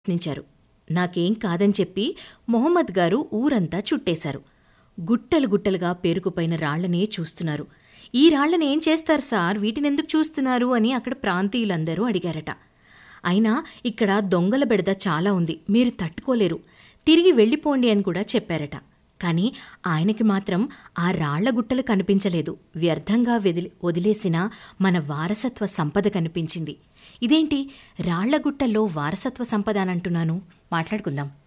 ప్రశ్నించారు నాకేం కాదని చెప్పి మొహమ్మద్ గారు ఊరంతా చుట్టేశారు గుట్టలు గుట్టలుగా పేరుకుపోయిన రాళ్లనే చూస్తున్నారు ఈ రాళ్లను ఏం చేస్తారు సార్ వీటినెందుకు చూస్తున్నారు అని అక్కడ ప్రాంతీయులందరూ అడిగారట అయినా ఇక్కడ దొంగల బెడద చాలా ఉంది మీరు తట్టుకోలేరు తిరిగి వెళ్ళిపోండి అని కూడా చెప్పారట కానీ ఆయనకి మాత్రం ఆ రాళ్ల గుట్టలు కనిపించలేదు వ్యర్థంగా వెదిలి వదిలేసిన మన వారసత్వ సంపద కనిపించింది ఇదేంటి రాళ్ల గుట్టల్లో వారసత్వ సంపద అని అంటున్నాను మాట్లాడుకుందాం